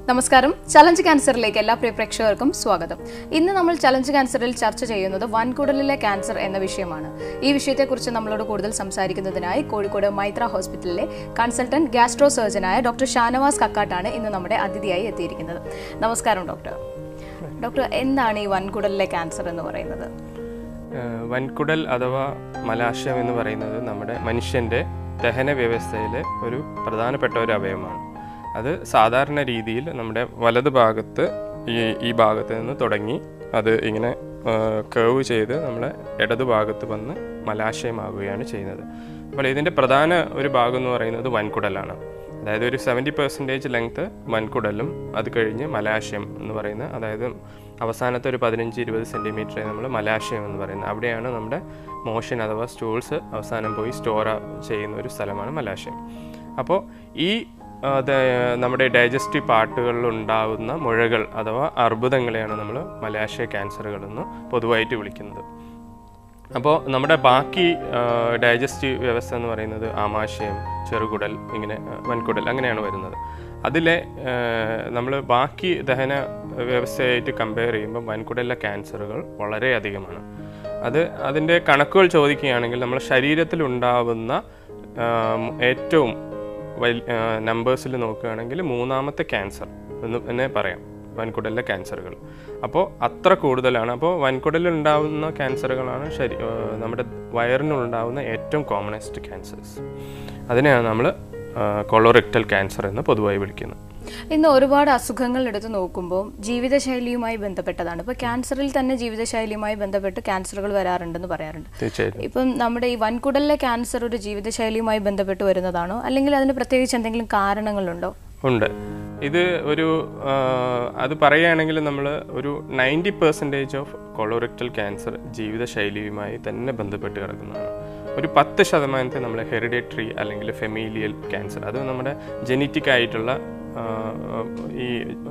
നമസ്കാരം ചലഞ്ച് ക്യാൻസറിലേക്ക് എല്ലാ പ്രിയ പ്രേക്ഷകർക്കും സ്വാഗതം ഇന്ന് നമ്മൾ ചലഞ്ച് ക്യാൻസറിൽ ചർച്ച ചെയ്യുന്നത് വൻകുടലിലെ ക്യാൻസർ എന്ന വിഷയമാണ് ഈ വിഷയത്തെക്കുറിച്ച് നമ്മളോട് കൂടുതൽ സംസാരിക്കുന്നതിനായി കോഴിക്കോട് മൈത്ര ഹോസ്പിറ്റലിലെ കൺസൾട്ടന്റ് ഗാസ്ട്രോ സർജനായ ഡോക്ടർ ഷാനവാസ് കക്കാട്ടാണ് ഇന്ന് നമ്മുടെ അതിഥിയായി എത്തിയിരിക്കുന്നത് നമസ്കാരം ഡോക്ടർ ഡോക്ടർ എന്താണ് ഈ വൻകുടലിലെ ക്യാൻസർ എന്ന് പറയുന്നത് ഏഹ് വൻകുടൽ അഥവാ മലാശയം എന്ന് പറയുന്നത് നമ്മുടെ മനുഷ്യൻ്റെ ദഹന വ്യവസ്ഥയിലെ ഒരു പ്രധാനപ്പെട്ട ഒരു അവയവമാണ് അത് സാധാരണ രീതിയിൽ നമ്മുടെ വലത് ഭാഗത്ത് ഈ ഈ ഭാഗത്ത് നിന്ന് തുടങ്ങി അത് ഇങ്ങനെ കേവ് ചെയ്ത് നമ്മളെ ഇടത് ഭാഗത്ത് വന്ന് മലാശയമാകുകയാണ് ചെയ്യുന്നത് അപ്പോൾ ഇതിൻ്റെ പ്രധാന ഒരു ഭാഗം എന്ന് പറയുന്നത് വൻകുടലാണ് അതായത് ഒരു സെവൻറ്റി പെർസെൻറ്റേജ് ലെങ്ത് വൻകുടലും അത് കഴിഞ്ഞ് മലാശയം എന്ന് പറയുന്ന അതായത് അവസാനത്തെ ഒരു പതിനഞ്ച് ഇരുപത് സെൻറ്റിമീറ്റർ നമ്മൾ മലാശയം എന്ന് പറയുന്നത് അവിടെയാണ് നമ്മുടെ മോഷൻ അഥവാ സ്റ്റൂൾസ് അവസാനം പോയി സ്റ്റോർ ചെയ്യുന്ന ഒരു സ്ഥലമാണ് മലാശയം അപ്പോൾ ഈ ആ, ദ- നമ്മുടെ ഡൈജസ്റ്റീവ് പാർട്ടുകളിൽ ഉണ്ടാകുന്ന മുഴകൾ അഥവാ അർബുദങ്ങളെയാണ് നമ്മൾ മലാശയ ക്യാൻസറുകൾ എന്ന് പൊതുവായിട്ട് വിളിക്കുന്നത് അപ്പോൾ നമ്മുടെ ബാക്കി ഡൈജസ്റ്റീവ് വ്യവസ്ഥ എന്ന് പറയുന്നത് ആമാശയം ചെറുകുടൽ ഇങ്ങനെ ആ, വൻകുടൽ അങ്ങനെയാണ് വരുന്നത് അതിലെ നമ്മൾ ബാക്കി ദഹന വ്യവസ്ഥയായിട്ട് കമ്പയർ ചെയ്യുമ്പോൾ വൻകുടലിലെ ക്യാൻസറുകൾ വളരെ അധികമാണ് അത് അതിൻ്റെ കണക്കുകൾ ചോദിക്കുകയാണെങ്കിൽ നമ്മൾ ശരീരത്തിൽ ഉണ്ടാവുന്ന ആ, ഏറ്റവും വലിയ നമ്പേഴ്സിൽ നോക്കുകയാണെങ്കിൽ മൂന്നാമത്തെ ക്യാൻസർ എന്ന് തന്നെ പറയാം വൻകുടലിലെ ക്യാൻസറുകൾ അപ്പോൾ അത്ര കൂടുതലാണ് അപ്പോൾ വൻകുടലിൽ ഉണ്ടാവുന്ന ക്യാൻസറുകളാണ് ശരി ആ, നമ്മുടെ വയറിനുണ്ടാവുന്ന ഏറ്റവും കോമണസ്റ്റ് ക്യാൻസേഴ്സ് അതിനെയാണ് നമ്മൾ കൊളോറെക്ടൽ ക്യാൻസർ എന്ന് പൊതുവായി വിളിക്കുന്നത് ഇന്ന് ഒരുപാട് അസുഖങ്ങൾ എടുത്ത് നോക്കുമ്പോൾ ജീവിതശൈലിയുമായി ബന്ധപ്പെട്ടതാണ് ഇപ്പോൾ ക്യാൻസറിൽ തന്നെ ജീവിതശൈലിയുമായി ബന്ധപ്പെട്ട് ക്യാൻസറുകൾ വരാറുണ്ടെന്ന് പറയാറുണ്ട് തീർച്ചയായിട്ടും ഇപ്പം നമ്മുടെ ഈ വൻകുടലിലെ ക്യാൻസർ ഒരു ജീവിതശൈലിയുമായി ബന്ധപ്പെട്ട് വരുന്നതാണോ അല്ലെങ്കിൽ അതിന് പ്രത്യേകിച്ച് എന്തെങ്കിലും കാരണങ്ങളുണ്ടോ ഉണ്ട് ഇത് ഒരു ആ, അത് പറയുകയാണെങ്കിൽ നമ്മൾ ഒരു ninety percentage of colorectal cancer ജീവിതശൈലിയുമായി തന്നെ ബന്ധപ്പെട്ട് കിടക്കുന്നതാണ് ഒരു പത്ത് ശതമാനത്തെ നമ്മൾ ഹെറിഡേറ്ററി അല്ലെങ്കിൽ ഫെമീലിയൽ ക്യാൻസർ അത് നമ്മുടെ ജനറ്റിക് ആയിട്ടുള്ള ആ, ഈ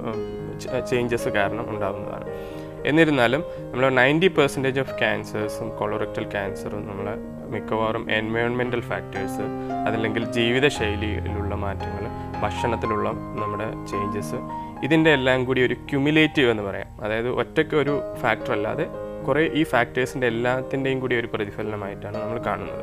ചേഞ്ചസ് കാരണം ഉണ്ടാകുന്നതാണ് എന്നിരുന്നാലും നമ്മൾ നയൻറ്റി പെർസെൻറ്റേജ് ഓഫ് ക്യാൻസേഴ്സും കൊളോറക്ടൽ ക്യാൻസറും നമ്മളെ മിക്കവാറും എൻവയോൺമെൻറ്റൽ ഫാക്ടേഴ്സ് അതല്ലെങ്കിൽ ജീവിതശൈലിയിലുള്ള മാറ്റങ്ങൾ ഭക്ഷണത്തിലുള്ള നമ്മുടെ ചേഞ്ചസ് ഇതിൻ്റെ എല്ലാം കൂടി ഒരു ക്യുമുലേറ്റീവ് എന്ന് പറയാം അതായത് ഒറ്റയ്ക്ക് ഒരു ഫാക്ടർ അല്ലാതെ കുറേ ഈ ഫാക്ടേഴ്സിൻ്റെ എല്ലാത്തിൻ്റെയും കൂടി ഒരു പ്രതിഫലനമായിട്ടാണ് നമ്മൾ കാണുന്നത്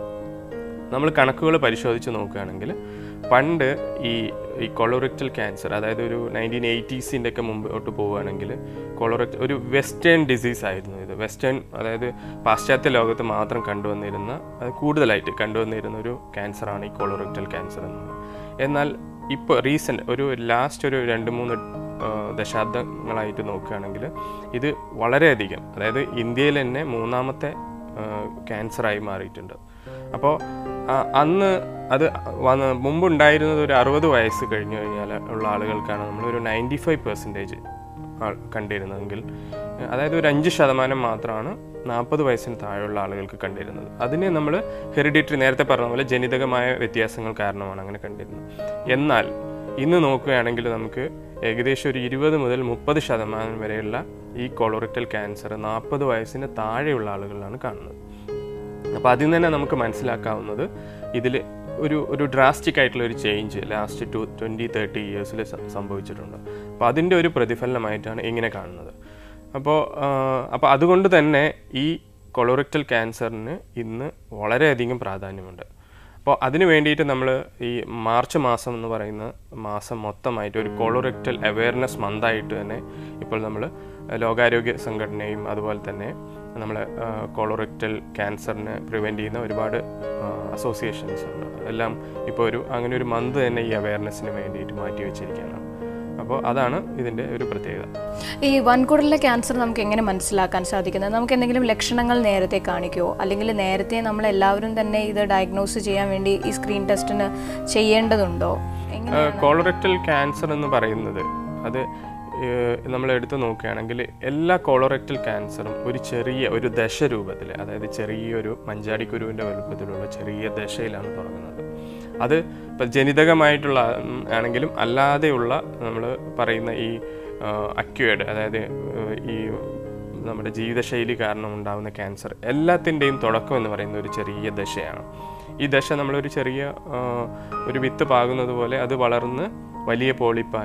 നമ്മൾ കണക്കുകൾ പരിശോധിച്ച് നോക്കുകയാണെങ്കിൽ പണ്ട് ഈ ഈ കൊളോറക്ടൽ ക്യാൻസർ അതായത് ഒരു നയൻറ്റീൻ എയ്റ്റീസിൻ്റെ ഒക്കെ മുമ്പോട്ട് പോവുകയാണെങ്കിൽ കൊളോറക്ട് ഒരു വെസ്റ്റേൺ ഡിസീസ് ആയിരുന്നു ഇത് വെസ്റ്റേൺ അതായത് പാശ്ചാത്യ ലോകത്ത് മാത്രം കണ്ടുവന്നിരുന്ന അത് കൂടുതലായിട്ട് കണ്ടുവന്നിരുന്ന ഒരു ക്യാൻസറാണ് ഈ കൊളോറക്ടൽ ക്യാൻസർ എന്നുള്ളത് എന്നാൽ ഇപ്പോൾ റീസെൻറ്റ് ഒരു ലാസ്റ്റ് ഒരു രണ്ട് മൂന്ന് ആ, ദശാബ്ദങ്ങളായിട്ട് നോക്കുകയാണെങ്കിൽ ഇത് വളരെയധികം അതായത് ഇന്ത്യയിൽ തന്നെ മൂന്നാമത്തെ ക്യാൻസറായി മാറിയിട്ടുണ്ട് അപ്പോൾ അന്ന് അത് വന്ന് മുമ്പുണ്ടായിരുന്നത് ഒരു അറുപത് വയസ്സ് കഴിഞ്ഞു കഴിഞ്ഞാൽ ഉള്ള ആളുകൾക്കാണ് നമ്മൾ ഒരു നയൻറ്റി ഫൈവ് പെർസെൻറ്റേജ് കണ്ടിരുന്നതെങ്കിൽ ഏഹ് അതായത് ഒരു അഞ്ച് ശതമാനം മാത്രമാണ് നാൽപ്പത് വയസ്സിന് താഴെയുള്ള ആളുകൾക്ക് കണ്ടിരുന്നത് അതിനെ നമ്മൾ ഹെറിഡിറ്ററി നേരത്തെ പറഞ്ഞ പോലെ ജനിതകമായ വ്യത്യാസങ്ങൾ കാരണമാണ് അങ്ങനെ കണ്ടിരുന്നത് എന്നാൽ ഇന്ന് നോക്കുകയാണെങ്കിൽ നമുക്ക് ഏകദേശം ഒരു ഇരുപത് മുതൽ മുപ്പത് ശതമാനം വരെയുള്ള ഈ കൊളോറക്ടൽ ക്യാൻസർ നാൽപ്പത് വയസ്സിന് താഴെയുള്ള ആളുകളിലാണ് കാണുന്നത് അപ്പോൾ അതിൽ നിന്ന് തന്നെ നമുക്ക് മനസ്സിലാക്കാവുന്നത് ഇതിൽ ഒരു ഒരു ഡ്രാസ്റ്റിക് ആയിട്ടുള്ള ഒരു change last two twenty thirty ഇയേഴ്സിൽ സംഭവിച്ചിട്ടുണ്ട് അപ്പോൾ അതിൻ്റെ ഒരു പ്രതിഫലനമായിട്ടാണ് ഇങ്ങനെ കാണുന്നത് അപ്പോൾ അപ്പോൾ അതുകൊണ്ട് തന്നെ ഈ കൊളോറക്ടൽ ക്യാൻസറിന് ഇന്ന് വളരെയധികം പ്രാധാന്യമുണ്ട് അപ്പോൾ അതിന് വേണ്ടിയിട്ട് നമ്മൾ ഈ മാർച്ച് മാസം എന്ന് പറയുന്ന മാസം മൊത്തമായിട്ട് ഒരു കൊളോറക്ടൽ അവയർനെസ് മന്തായിട്ട് തന്നെ ഇപ്പോൾ നമ്മൾ ലോകാരോഗ്യ സംഘടനയും അതുപോലെ തന്നെ നമ്മൾ കൊളോറക്ടൽ ക്യാൻസറിനെ പ്രിവെൻറ്റ് ചെയ്യുന്ന ഒരുപാട് അസോസിയേഷൻസ് ഉണ്ട് എല്ലാം ഇപ്പോൾ ഒരു അങ്ങനെ ഒരു മന്ത് തന്നെ ഈ അവയർനെസ്സിന് വേണ്ടിയിട്ട് മാറ്റി വെച്ചിരിക്കുകയാണ് അപ്പോൾ അതാണ് ഇതിൻ്റെ ഒരു പ്രത്യേകത ഈ വൻകുടലിലെ ക്യാൻസർ നമുക്ക് എങ്ങനെ മനസ്സിലാക്കാൻ സാധിക്കുന്നത് നമുക്ക് എന്തെങ്കിലും ലക്ഷണങ്ങൾ നേരത്തെ കാണിക്കുമോ അല്ലെങ്കിൽ നേരത്തെ നമ്മൾ എല്ലാവരും തന്നെ ഇത് ഡയഗ്നോസ് ചെയ്യാൻ വേണ്ടി ഈ സ്ക്രീൻ ടെസ്റ്റിന് ചെയ്യേണ്ടതുണ്ടോ എങ്ങനെ കോളറക്ടൽ ക്യാൻസർ എന്ന് പറയുന്നത് അത് ഏഹ്, നമ്മൾ എടുത്തു നോക്കുകയാണെങ്കിൽ എല്ലാ കോളറക്ടൽ ക്യാൻസറും ഒരു ചെറിയ ഒരു ദശ രൂപത്തിൽ അതായത് ചെറിയൊരു മഞ്ചാടിക്കുരുവിൻ്റെ വലുപ്പത്തിലുള്ള ചെറിയ ദശയിലാണ് തുടങ്ങുന്നത് അത് ഇപ്പം ജനിതകമായിട്ടുള്ള ഉം, ആണെങ്കിലും അല്ലാതെയുള്ള നമ്മൾ പറയുന്ന ഈ അക്വേഡ് അതായത് ഏഹ്, ഈ നമ്മുടെ ജീവിതശൈലി കാരണം ഉണ്ടാകുന്ന ക്യാൻസർ എല്ലാത്തിൻ്റെയും തുടക്കം എന്ന് പറയുന്ന ഒരു ചെറിയ ദശയാണ് ഈ ദശ നമ്മളൊരു ചെറിയ ആ, ഒരു വിത്ത് പാകുന്നത് പോലെ അത് വളർന്ന് വലിയ പോളിപ്പായി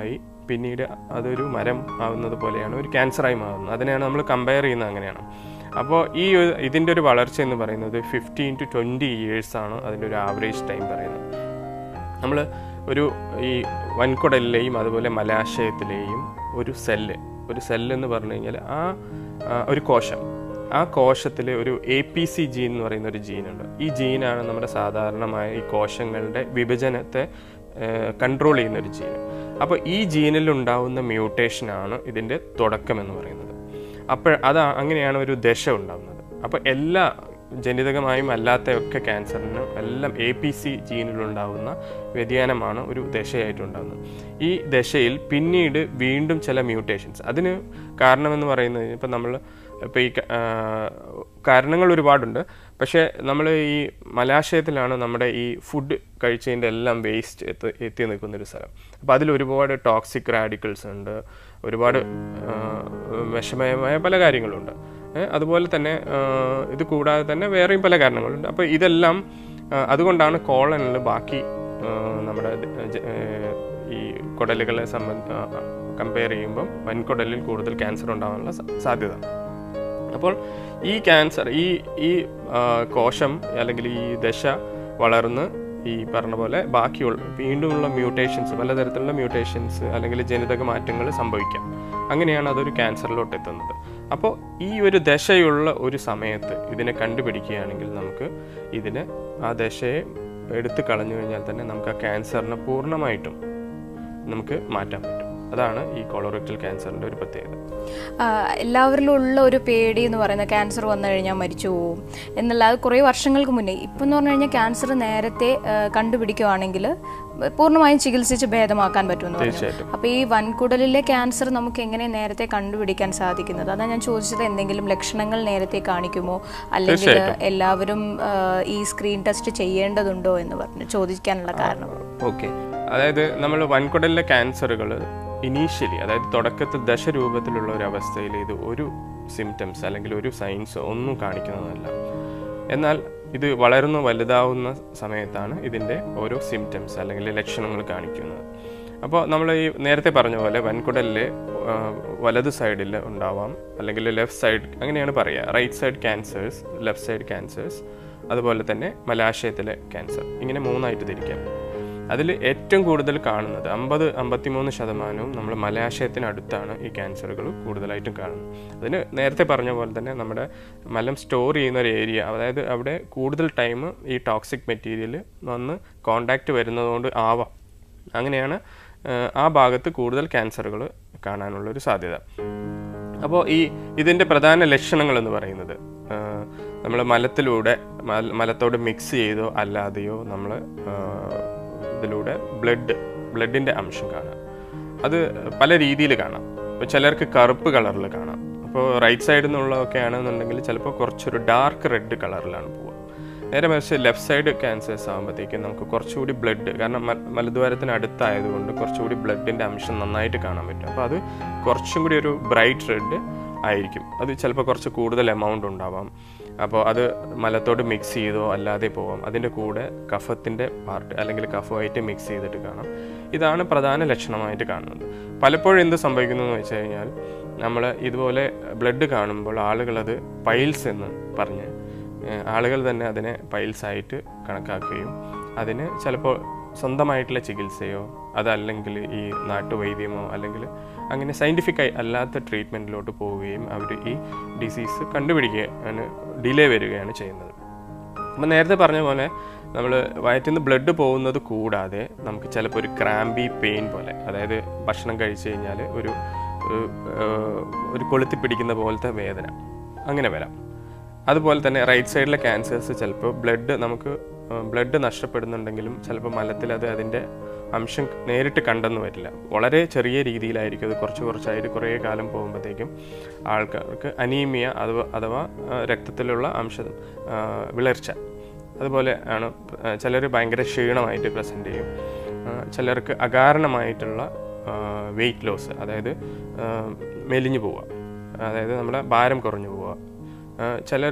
പിന്നീട് അതൊരു മരം ആവുന്നത് പോലെയാണ് ഒരു ക്യാൻസറായി മാറുന്നത് അതിനെയാണ് നമ്മൾ കമ്പയർ ചെയ്യുന്നത് അങ്ങനെയാണ് അപ്പോൾ ഈ ഒരു ഇതിൻ്റെ ഒരു വളർച്ച എന്ന് പറയുന്നത് ഫിഫ്റ്റീൻ ടു ട്വൻറ്റി ഇയേഴ്സാണ് അതിൻ്റെ ഒരു ആവറേജ് ടൈം പറയുന്നത് നമ്മൾ ഒരു ഈ വൻകുടലിലെയും അതുപോലെ മലാശയത്തിലെയും ഒരു സെല്ല് ഒരു സെല്ല് എന്ന് പറഞ്ഞു കഴിഞ്ഞാൽ ആ ആ, ഒരു കോശം ആ കോശത്തിൽ ഒരു എ പി സി ജീൻ എന്ന് പറയുന്ന ഒരു ജീനുണ്ട് ഈ ജീനാണ് നമ്മുടെ സാധാരണമായ ഈ കോശങ്ങളുടെ വിഭജനത്തെ കൺട്രോൾ ചെയ്യുന്ന ഒരു ജീൻ അപ്പോൾ ഈ ജീനിൽ ഉണ്ടാവുന്ന മ്യൂട്ടേഷനാണ് ഇതിൻ്റെ തുടക്കം എന്ന് പറയുന്നത് അപ്പോൾ അത് അങ്ങനെയാണ് ഒരു ദശ ഉണ്ടാകുന്നത് അപ്പോൾ എല്ലാ ജനിതകമായും അല്ലാത്തയൊക്കെ ക്യാൻസറിന് എല്ലാം എ പി സി ജീനിലുണ്ടാകുന്ന വ്യതിയാനമാണ് ഒരു ദശയായിട്ടുണ്ടാകുന്നത് ഈ ദശയിൽ പിന്നീട് വീണ്ടും ചില മ്യൂട്ടേഷൻസ് അതിന് കാരണമെന്ന് പറയുന്നത് ഇപ്പം നമ്മൾ ഇപ്പോൾ ഈ ക- ആ, കാരണങ്ങൾ ഒരുപാടുണ്ട് പക്ഷേ നമ്മൾ ഈ മലാശയത്തിലാണ് നമ്മുടെ ഈ ഫുഡ് കഴിച്ചതിൻ്റെ എല്ലാം വേസ്റ്റ് എത്തി എത്തി നിൽക്കുന്ന ഒരു സ്ഥലം അപ്പോൾ അതിൽ ഒരുപാട് ടോക്സിക് റാഡിക്കൽസ് ഉണ്ട് ഒരുപാട് ആ, വിഷമയമായ പല കാര്യങ്ങളുണ്ട് ഏ, അതുപോലെ തന്നെ ആ, ഇത് കൂടാതെ തന്നെ വേറെയും പല കാരണങ്ങളുണ്ട് അപ്പോൾ ഇതെല്ലാം ആ, അതുകൊണ്ടാണ് കോളനിൽ ബാക്കി ആ, നമ്മുടെ ജ- ഏ, ഈ കുടലുകളെ സംബന്ധ കമ്പയർ ചെയ്യുമ്പം വൻകുടലിൽ കൂടുതൽ ക്യാൻസർ ഉണ്ടാകാനുള്ള സ- സാധ്യത അപ്പോൾ ഈ ക്യാൻസർ ഈ ഈ ആ, കോശം അല്ലെങ്കിൽ ഈ ദശ വളർന്ന് ഈ പറഞ്ഞ പോലെ ബാക്കിയുള്ള വീണ്ടുമുള്ള മ്യൂട്ടേഷൻസ് പലതരത്തിലുള്ള മ്യൂട്ടേഷൻസ് അല്ലെങ്കിൽ ജനിതക മാറ്റങ്ങൾ സംഭവിക്കാം അങ്ങനെയാണ് അതൊരു ക്യാൻസറിലോട്ട് എത്തുന്നത് അപ്പോൾ ഈ ഒരു ദശയുള്ള ഒരു സമയത്ത് ഇതിനെ കണ്ടുപിടിക്കുകയാണെങ്കിൽ നമുക്ക് ഇതിനെ ആ ദശയെ എടുത്തു കളഞ്ഞു കഴിഞ്ഞാൽ തന്നെ നമുക്ക് ആ ക്യാൻസറിനെ പൂർണ്ണമായിട്ടും നമുക്ക് മാറ്റാൻ പറ്റും അതാണ് ഈ കൊളോറക്ടൽ ക്യാൻസറിൻ്റെ ഒരു പ്രത്യേകത ആഹ് എല്ലാവരിലും ഉള്ള ഒരു പേടി എന്ന് പറയുന്നത് ക്യാൻസർ വന്നു കഴിഞ്ഞാൽ മരിച്ചു പോകും എന്നുള്ള അത് കുറേ വർഷങ്ങൾക്ക് മുന്നേ ഇപ്പം എന്ന് പറഞ്ഞു കഴിഞ്ഞാൽ ക്യാൻസർ നേരത്തെ ആഹ് കണ്ടുപിടിക്കുകയാണെങ്കിൽ പൂർണ്ണമായും ചികിത്സിച്ച് ഭേദമാക്കാൻ പറ്റുമെന്ന് പറഞ്ഞു തീർച്ചയായിട്ടും അപ്പോൾ ഈ വൻകുടലിലെ ക്യാൻസർ നമുക്ക് എങ്ങനെ നേരത്തെ കണ്ടുപിടിക്കാൻ സാധിക്കുന്നത് അതാണ് ഞാൻ ചോദിച്ചത് എന്തെങ്കിലും ലക്ഷണങ്ങൾ നേരത്തെ കാണിക്കുമോ അല്ലെങ്കിൽ എല്ലാവരും ആഹ് ഈ സ്ക്രീൻ ടെസ്റ്റ് ചെയ്യേണ്ടതുണ്ടോ എന്ന് പറഞ്ഞു ചോദിക്കാനുള്ള കാരണം ഓക്കെ അതായത് നമ്മൾ വൻകുടലിലെ ക്യാൻസറുകൾ ഇനീഷ്യലി അതായത് തുടക്കത്തിൽ ദശരൂപത്തിലുള്ള ഒരു അവസ്ഥയിൽ ഇത് ഒരു സിംറ്റംസ് അല്ലെങ്കിൽ ഒരു സൈൻസ് ഒന്നും കാണിക്കുന്നതല്ല എന്നാൽ ഇത് വളർന്നു വലുതാവുന്ന സമയത്താണ് ഇതിൻ്റെ ഓരോ സിംറ്റംസ് അല്ലെങ്കിൽ ലക്ഷണങ്ങൾ കാണിക്കുന്നത് അപ്പോൾ നമ്മൾ ഈ നേരത്തെ പറഞ്ഞ പോലെ വൻകുടലിലെ ആ, വലത് സൈഡിൽ ഉണ്ടാവാം അല്ലെങ്കിൽ ലെഫ്റ്റ് സൈഡ് അങ്ങനെയാണ് പറയുക right side cancers left side cancers അതുപോലെ തന്നെ മലാശയത്തിലെ ക്യാൻസർ ഇങ്ങനെ മൂന്നായിട്ട് തിരിക്കാം അതിൽ ഏറ്റവും കൂടുതൽ കാണുന്നത് അമ്പത് അമ്പത്തിമൂന്ന് ശതമാനവും നമ്മൾ മലാശയത്തിനടുത്താണ് ഈ ക്യാൻസറുകൾ കൂടുതലായിട്ടും കാണുന്നത് അതിന് നേരത്തെ പറഞ്ഞ പോലെ തന്നെ നമ്മുടെ മലം സ്റ്റോർ ചെയ്യുന്ന ഒരു ഏരിയ അതായത് അവിടെ കൂടുതൽ ടൈം ഈ ടോക്സിക് മെറ്റീരിയൽ വന്ന് കോണ്ടാക്റ്റ് വരുന്നതുകൊണ്ട് ആവാം അങ്ങനെയാണ് ആ, ആ ഭാഗത്ത് കൂടുതൽ ക്യാൻസറുകൾ കാണാനുള്ളൊരു സാധ്യത അപ്പോൾ ഈ ഇതിൻ്റെ പ്രധാന ലക്ഷണങ്ങൾ എന്ന് പറയുന്നത് നമ്മൾ മലത്തിലൂടെ മല- മലത്തോട് മിക്സ് ചെയ്തോ അല്ലാതെയോ നമ്മൾ ഇതിലൂടെ ബ്ലഡ് ബ്ലഡിൻ്റെ അംശം കാണാം അത് പല രീതിയിൽ കാണാം ഇപ്പോൾ ചിലർക്ക് കറുപ്പ് കളറിൽ കാണാം അപ്പോൾ റൈറ്റ് സൈഡിൽ നിന്നുള്ളതൊക്കെ ആണെന്നുണ്ടെങ്കിൽ ചിലപ്പോൾ കുറച്ചൊരു ഡാർക്ക് റെഡ് കളറിലാണ് പോവുക നേരെ മറിച്ച് ലെഫ്റ്റ് സൈഡ് ക്യാൻസേഴ്സ് ആകുമ്പോഴത്തേക്കും നമുക്ക് കുറച്ചുകൂടി ബ്ലഡ് കാരണം മ- മലദ്വാരത്തിന് അടുത്തായതുകൊണ്ട് കുറച്ചുകൂടി ബ്ലഡിൻ്റെ അംശം നന്നായിട്ട് കാണാൻ പറ്റും അപ്പോൾ അത് കുറച്ചും കൂടി ഒരു ബ്രൈറ്റ് റെഡ് ആയിരിക്കും അത് ചിലപ്പോൾ കുറച്ച് കൂടുതൽ എമൗണ്ട് ഉണ്ടാവാം അപ്പോൾ അത് മലത്തോട് മിക്സ് ചെയ്തോ അല്ലാതെ പോവാം അതിൻ്റെ കൂടെ കഫത്തിൻ്റെ പാർട്ട് അല്ലെങ്കിൽ കഫമായിട്ട് മിക്സ് ചെയ്തിട്ട് കാണാം ഇതാണ് പ്രധാന ലക്ഷണമായിട്ട് കാണുന്നത് പലപ്പോഴും എന്ത് സംഭവിക്കുന്നു എന്ന് വെച്ച് കഴിഞ്ഞാൽ നമ്മൾ ഇതുപോലെ ബ്ലഡ് കാണുമ്പോൾ ആളുകളത് പൈൽസ് എന്ന് പറഞ്ഞ് ഏഹ് ആളുകൾ തന്നെ അതിനെ പൈൽസ് ആയിട്ട് കണക്കാക്കുകയും അതിന് ചിലപ്പോൾ സ്വന്തമായിട്ടുള്ള ചികിത്സയോ അതല്ലെങ്കിൽ ഈ നാട്ടുവൈദ്യമോ അല്ലെങ്കിൽ അങ്ങനെ സയൻറ്റിഫിക് ആയി അല്ലാത്ത ട്രീറ്റ്മെൻറ്റിലോട്ട് പോവുകയും അവർ ഈ ഡിസീസ് കണ്ടുപിടിക്കുകയാണ് ഡിലേ വരികയാണ് ചെയ്യുന്നത് അപ്പം നേരത്തെ പറഞ്ഞ പോലെ നമ്മൾ വയറ്റിൽ നിന്ന് ബ്ലഡ് പോകുന്നത് കൂടാതെ നമുക്ക് ചിലപ്പോൾ ഒരു ക്രാമ്പി പെയിൻ പോലെ അതായത് ഭക്ഷണം കഴിച്ചു കഴിഞ്ഞാൽ ഒരു ഒരു, ഏഹ്, ഒരു കൊളുത്തി പിടിക്കുന്ന പോലത്തെ വേദന അങ്ങനെ വരാം അതുപോലെ തന്നെ റൈറ്റ് സൈഡിലെ ക്യാൻസേഴ്സ് ചിലപ്പോൾ ബ്ലഡ് നമുക്ക് ബ്ലഡ് നഷ്ടപ്പെടുന്നുണ്ടെങ്കിലും ചിലപ്പോൾ മലത്തിൽ അത് അതിൻ്റെ അംശം നേരിട്ട് കണ്ടെന്ന് വരില്ല വളരെ ചെറിയ രീതിയിലായിരിക്കും അത് കുറച്ച് കുറച്ചായിട്ട് കുറേ കാലം പോകുമ്പോഴത്തേക്കും ആൾക്കാർക്ക് അനീമിയ അഥവാ അഥവാ ആ, രക്തത്തിലുള്ള അംശം ആ, വിളർച്ച അതുപോലെ ആണ് ചിലർ ഭയങ്കര ക്ഷീണമായിട്ട് പ്രസൻറ്റ് ചെയ്യും ആ, ചിലർക്ക് അകാരണമായിട്ടുള്ള വെയിറ്റ് ലോസ് അതായത് ആ, മെലിഞ്ഞു പോവുക അതായത് നമ്മുടെ ഭാരം കുറഞ്ഞു പോവുക ചിലർ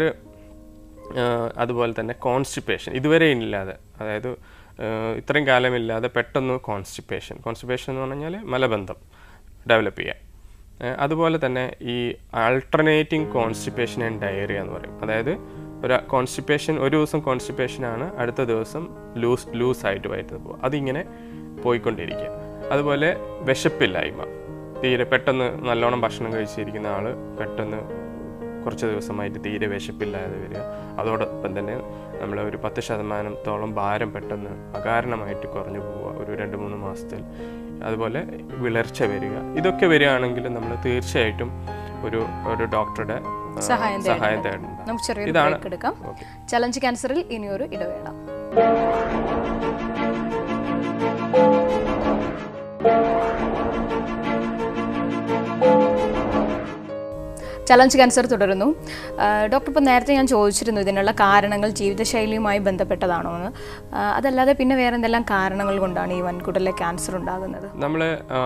അതുപോലെ തന്നെ കോൺസ്റ്റിപ്പേഷൻ ഇതുവരെ ഇല്ലാതെ അതായത് ആ, ഇത്രയും കാലമില്ലാതെ പെട്ടെന്ന് കോൺസ്റ്റിപ്പേഷൻ കോൺസ്റ്റിപ്പേഷൻ എന്ന് പറഞ്ഞാൽ മലബന്ധം ഡെവലപ്പ് ചെയ്യാം ഏഹ് അതുപോലെ തന്നെ ഈ ആൾട്ടർനേറ്റിംഗ് കോൺസ്റ്റിപ്പേഷൻ ആൻഡ് ഡയറിയ എന്ന് പറയും അതായത് ഒരു കോൺസ്റ്റിപ്പേഷൻ ഒരു ദിവസം കോൺസ്റ്റിപ്പേഷൻ ആണ് അടുത്ത ദിവസം ലൂസ് ലൂസായിട്ട് വയറ്റുന്ന പോകും അതിങ്ങനെ പോയിക്കൊണ്ടിരിക്കുക അതുപോലെ വിശപ്പില്ലായ്മ തീരെ പെട്ടെന്ന് നല്ലോണം ഭക്ഷണം കഴിച്ചിരിക്കുന്ന ആൾ പെട്ടെന്ന് കുറച്ച് ദിവസമായിട്ട് തീരെ വിശപ്പില്ലാതെ വരിക അതോടൊപ്പം തന്നെ നമ്മൾ ഒരു പത്ത് ശതമാനത്തോളം ഭാരം പെട്ടെന്ന് അകാരണമായിട്ട് കുറഞ്ഞു പോവുക ഒരു രണ്ട് മൂന്ന് മാസത്തിൽ അതുപോലെ വിളർച്ച വരിക ഇതൊക്കെ വരികയാണെങ്കിൽ നമ്മൾ തീർച്ചയായിട്ടും ഒരു ഒരു ഡോക്ടറുടെ ആ, സഹായം സഹായം തേടണം നമുക്ക് ചെറിയൊരു ഇതാണ് ബ്രേക്ക് എടുക്കാം ഓക്കെ ചലഞ്ച് ക്യാൻസറിൽ ഇനിയൊരു ഇടവേള ചലഞ്ച് ക്യാൻസർ തുടരുന്നു ആ, ഡോക്ടർ ഇപ്പോൾ നേരത്തെ ഞാൻ ചോദിച്ചിരുന്നു ഇതിനുള്ള കാരണങ്ങൾ ജീവിതശൈലിയുമായി ബന്ധപ്പെട്ടതാണോ എന്ന് ആ, അതല്ലാതെ പിന്നെ വേറെ എന്തെല്ലാം കാരണങ്ങൾ കൊണ്ടാണ് ഈ വൻകുടലിലെ ക്യാൻസർ ഉണ്ടാകുന്നത് നമ്മൾ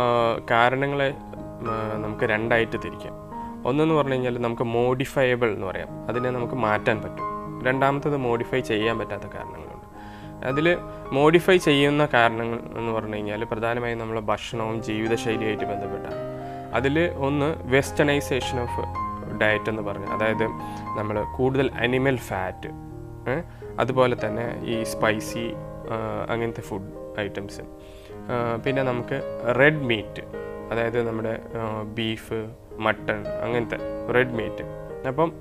കാരണങ്ങളെ ആ, നമുക്ക് രണ്ടായിട്ട് തിരിക്കാം ഒന്നെന്ന് പറഞ്ഞു കഴിഞ്ഞാൽ നമുക്ക് മോഡിഫയബിൾ എന്ന് പറയാം അതിനെ നമുക്ക് മാറ്റാൻ പറ്റും രണ്ടാമത്തത് മോഡിഫൈ ചെയ്യാൻ പറ്റാത്ത കാരണങ്ങളുണ്ട് അതിൽ മോഡിഫൈ ചെയ്യുന്ന കാരണങ്ങൾ എന്ന് പറഞ്ഞു കഴിഞ്ഞാൽ പ്രധാനമായും നമ്മളെ ഭക്ഷണവും ജീവിതശൈലിയായിട്ട് ബന്ധപ്പെട്ടാണ് അതിൽ ഒന്ന് വെസ്റ്റേണൈസേഷൻ ഓഫ് ഡയറ്റ് എന്ന് പറഞ്ഞു അതായത് നമ്മൾ കൂടുതൽ അനിമൽ ഫാറ്റ് അതുപോലെ തന്നെ ഈ സ്പൈസി അങ്ങനത്തെ ഫുഡ് ഐറ്റംസ് പിന്നെ നമുക്ക് റെഡ് മീറ്റ് അതായത് നമ്മുടെ ബീഫ് മട്ടൺ അങ്ങനത്തെ റെഡ് മീറ്റ് അപ്പം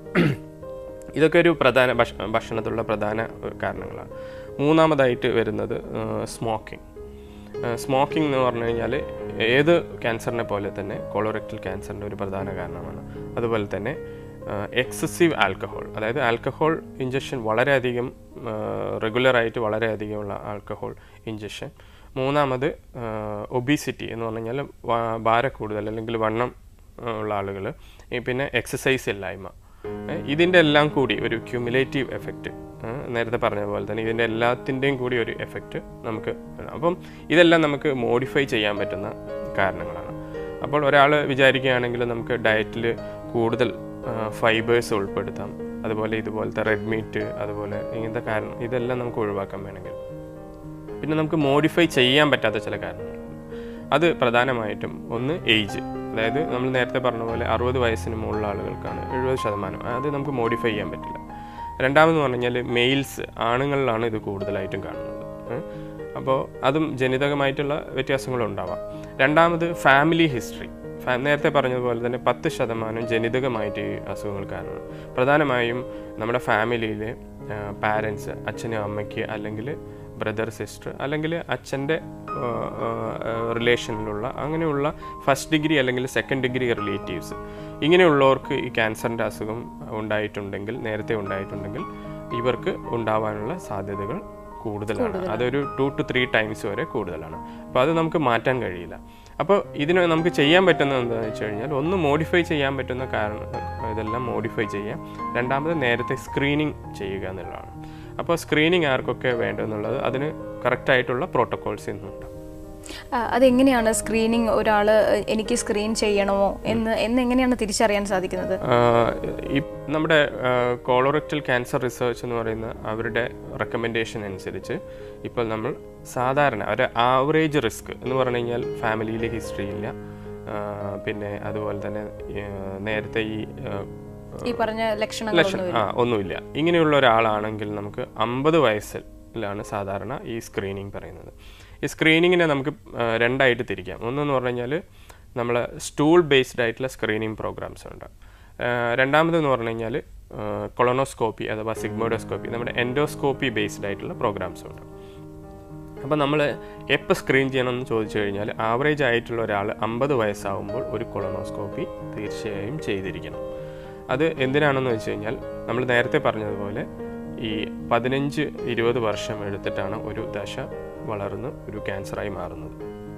ഇതൊക്കെ ഒരു പ്രധാന ഭക്ഷ ഭക്ഷണത്തിലുള്ള പ്രധാന കാരണങ്ങളാണ് മൂന്നാമതായിട്ട് വരുന്നത് സ്മോക്കിംഗ് സ്മോക്കിംഗ് എന്ന് പറഞ്ഞു കഴിഞ്ഞാൽ ഏത് ക്യാൻസറിനെ പോലെ തന്നെ കോളോറക്ടൽ ക്യാൻസറിൻ്റെ ഒരു പ്രധാന കാരണമാണ് അതുപോലെ തന്നെ എക്സസീവ് ആൽക്കഹോൾ അതായത് ആൽക്കഹോൾ ഇഞ്ചക്ഷൻ വളരെയധികം റെഗുലറായിട്ട് വളരെയധികമുള്ള ആൽക്കഹോൾ ഇഞ്ചക്ഷൻ മൂന്നാമത് ഒബീസിറ്റി എന്ന് പറഞ്ഞു കഴിഞ്ഞാൽ ഭാര കൂടുതൽ അല്ലെങ്കിൽ വണ്ണം ആ, ഉള്ള ആളുകൾ പിന്നെ എക്സസൈസ് ഇല്ലായ്മ ഏ, ഇതിൻ്റെ എല്ലാം കൂടി ഒരു ക്യുമുലേറ്റീവ് എഫക്റ്റ് നേരത്തെ പറഞ്ഞ പോലെ തന്നെ ഇതിൻ്റെ എല്ലാത്തിൻ്റെയും കൂടി ഒരു എഫക്റ്റ് നമുക്ക് വേണം. അപ്പം ഇതെല്ലാം നമുക്ക് മോഡിഫൈ ചെയ്യാൻ പറ്റുന്ന കാരണങ്ങളാണ് അപ്പോൾ ഒരാൾ വിചാരിക്കുകയാണെങ്കിൽ നമുക്ക് ഡയറ്റിൽ കൂടുതൽ ഫൈബേഴ്സ് ഉൾപ്പെടുത്താം അതുപോലെ ഇതുപോലത്തെ റെഡ് മീറ്റ് അതുപോലെ ഇങ്ങനത്തെ കാരണം ഇതെല്ലാം നമുക്ക് ഒഴിവാക്കാൻ വേണമെങ്കിൽ പിന്നെ നമുക്ക് മോഡിഫൈ ചെയ്യാൻ പറ്റാത്ത ചില കാരണങ്ങളുണ്ട് അത് പ്രധാനമായിട്ടും ഒന്ന് ഏജ് അതായത് നമ്മൾ നേരത്തെ പറഞ്ഞ പോലെ അറുപത് വയസ്സിന് മുകളിലുള്ള ആളുകൾക്കാണ് എഴുപത് ശതമാനം അത് നമുക്ക് മോഡിഫൈ ചെയ്യാൻ പറ്റില്ല രണ്ടാമെന്ന് പറഞ്ഞു കഴിഞ്ഞാൽ മെയിൽസ് ആണുങ്ങളിലാണ് ഇത് കൂടുതലായിട്ടും കാണുന്നത് ഏഹ്. അപ്പോൾ അതും ജനിതകമായിട്ടുള്ള വ്യത്യാസങ്ങളുണ്ടാവാം രണ്ടാമത് ഫാമിലി ഹിസ്റ്ററി ഫാ നേരത്തെ പറഞ്ഞതുപോലെ തന്നെ പത്ത് ശതമാനം ജനിതകമായിട്ട് ഈ അസുഖങ്ങൾ കാരണം പ്രധാനമായും നമ്മുടെ ഫാമിലിയിലെ പാരൻസ് അച്ഛനും അമ്മയ്ക്ക് അല്ലെങ്കിൽ ബ്രദർ സിസ്റ്റർ അല്ലെങ്കിൽ അച്ഛൻ്റെ റിലേഷനിലുള്ള അങ്ങനെയുള്ള ഫസ്റ്റ് ഡിഗ്രി അല്ലെങ്കിൽ സെക്കൻഡ് ഡിഗ്രി റിലേറ്റീവ്സ് ഇങ്ങനെയുള്ളവർക്ക് ഈ ക്യാൻസറിൻ്റെ അസുഖം ഉണ്ടായിട്ടുണ്ടെങ്കിൽ നേരത്തെ ഉണ്ടായിട്ടുണ്ടെങ്കിൽ ഇവർക്ക് ഉണ്ടാവാനുള്ള സാധ്യതകൾ കൂടുതലാണ് അതൊരു ടു ടു ത്രീ ടൈംസ് വരെ കൂടുതലാണ് അപ്പോൾ അത് നമുക്ക് മാറ്റാൻ കഴിയില്ല അപ്പോൾ ഇതിന് നമുക്ക് ചെയ്യാൻ പറ്റുന്നത് എന്താണെന്ന് വെച്ച് കഴിഞ്ഞാൽ ഒന്ന് മോഡിഫൈ ചെയ്യാൻ പറ്റുന്ന കാരണം ഇതെല്ലാം മോഡിഫൈ ചെയ്യാം രണ്ടാമത് നേരത്തെ സ്ക്രീനിങ് ചെയ്യുക എന്നുള്ളതാണ് അപ്പോൾ സ്ക്രീനിങ് ആർക്കൊക്കെ വേണ്ടതെന്നുള്ളത് അതിന് കറക്റ്റായിട്ടുള്ള പ്രോട്ടോകോൾസ് ഇന്നുണ്ട് ആ, അതെങ്ങനെയാണ് സ്ക്രീനിങ് ഒരാൾ എനിക്ക് സ്ക്രീൻ ചെയ്യണമോ എന്ന് എന്നെങ്ങനെയാണ് തിരിച്ചറിയാൻ സാധിക്കുന്നത് ആഹ് ഈ നമ്മുടെ കോളോറക്ടൽ ക്യാൻസർ റിസർച്ച് എന്ന് പറയുന്ന അവരുടെ റെക്കമെൻഡേഷൻ അനുസരിച്ച് ഇപ്പോൾ നമ്മൾ സാധാരണ ഒരു ആവറേജ് റിസ്ക് എന്ന് പറഞ്ഞു കഴിഞ്ഞാൽ ഫാമിലിയിൽ ഹിസ്റ്ററി ഇല്ല ആഹ് പിന്നെ അതുപോലെ തന്നെ ആഹ് നേരത്തെ ഈ ആഹ് ഈ പറഞ്ഞ ലക്ഷണങ്ങൾ ലക്ഷണം ആ ഒന്നുമില്ല ഇങ്ങനെയുള്ള ഒരാളാണെങ്കിൽ നമുക്ക് അമ്പത് വയസ്സിലാണ് സാധാരണ ഈ സ്ക്രീനിങ് പറയുന്നത് ഈ സ്ക്രീനിങ്ങിനെ നമുക്ക് ആ, രണ്ടായിട്ട് തിരിക്കാം ഒന്നെന്ന് പറഞ്ഞു കഴിഞ്ഞാൽ നമ്മൾ സ്റ്റൂൾ ബേസ്ഡ് ആയിട്ടുള്ള സ്ക്രീനിങ് പ്രോഗ്രാംസ് ഉണ്ട് ആ, രണ്ടാമതെന്ന് പറഞ്ഞു കഴിഞ്ഞാൽ കൊളോണോസ്കോപ്പി അഥവാ സിഗ്മോഡോസ്കോപ്പി നമ്മുടെ എൻഡോസ്കോപ്പി ബേസ്ഡ് ആയിട്ടുള്ള പ്രോഗ്രാംസ് ഉണ്ട് അപ്പോൾ നമ്മൾ എപ്പോൾ സ്ക്രീൻ ചെയ്യണമെന്ന് ചോദിച്ചു കഴിഞ്ഞാൽ ആവറേജ് ആയിട്ടുള്ള ഒരാൾ അമ്പത് വയസ്സാവുമ്പോൾ ഒരു കൊളോണോസ്കോപ്പി തീർച്ചയായും ചെയ്തിരിക്കണം അത് എന്തിനാണെന്ന് വെച്ച് കഴിഞ്ഞാൽ നമ്മൾ നേരത്തെ പറഞ്ഞതുപോലെ ഈ പതിനഞ്ച് ഇരുപത് വർഷം എടുത്തിട്ടാണ് ഒരു ദശ വളർന്ന് ഒരു ക്യാൻസറായി മാറുന്നത്